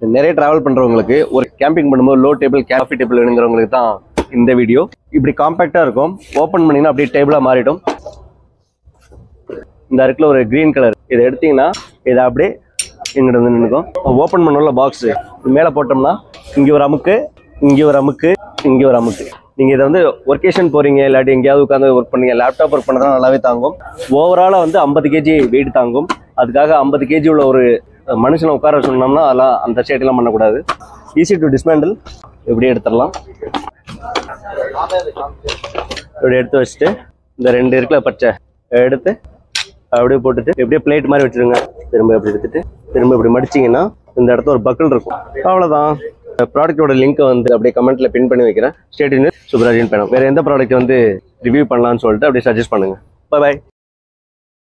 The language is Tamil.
நிறைய டிராவல் பண்றவங்களுக்கு ஒரு கேம்பிங் பண்ணும்போது லோ டேபிள் கேஃபி டேபிள் வேணுங்கிறவங்களுக்கு தான் இந்த வீடியோ இப்படி காம்பாக்டா இருக்கும் ஓப்பன் பண்ணீங்கன்னா அப்படியே டேபிளா மாறிடும் இந்த இருக்குல ஒரு கிரீன் கலர் இதை எடுத்தீங்கன்னா இதை அப்படியே இங்கிட்ட வந்து நின்றுக்கும் ஓப்பன் பண்ணல பாக்ஸ் மேலே போட்டோம்னா இங்கே ஒரு அமுக்கு இங்கே ஒரு அமுக்கு இங்கே ஒரு அமுக்கு நீங்கள் இதை வந்து ஒர்க்கேஷன் போகிறீங்க இல்லாட்டி எங்கேயாவது உட்காந்து ஒர்க் பண்ணீங்க லேப்டாப் ஒர்க் பண்ணதான் நல்லாவே தாங்கும் ஓவராலாக வந்து ஐம்பது கேஜி வெயிட் தாங்கும் அதுக்காக ஐம்பது கேஜி உள்ள ஒரு மனுஷனை உட்கார சொன்னோம்னா அதெல்லாம் அந்த ஸ்டேட்லாம் பண்ணக்கூடாது ஈஸி டு டிஸ்மேண்டில் இப்படியே எடுத்துடலாம் இப்படி எடுத்து வச்சுட்டு இந்த ரெண்டு இருக்குல்ல பச்சை எடுத்து அப்படியே போட்டுட்டு இப்படியே பிளேட் மாதிரி வச்சிருங்க திரும்ப இப்படி எடுத்துட்டு திரும்ப இப்படி மடிச்சீங்கன்னா இந்த இடத்துல ஒரு பக்கல் இருக்கும் அவ்வளோதான் ப்ராடக்ட்டோட லிங்க்கை வந்து அப்படியே கமெண்ட்ல பின் பண்ணி வைக்கிறேன் ஸ்டேட் சுப்ராஜின் பேனம் வேற எந்த ப்ராடக்ட் வந்து ரிவ்யூ பண்ணலாம்னு சொல்லிட்டு அப்படியே சஜஸ்ட் பண்ணுங்க பாய்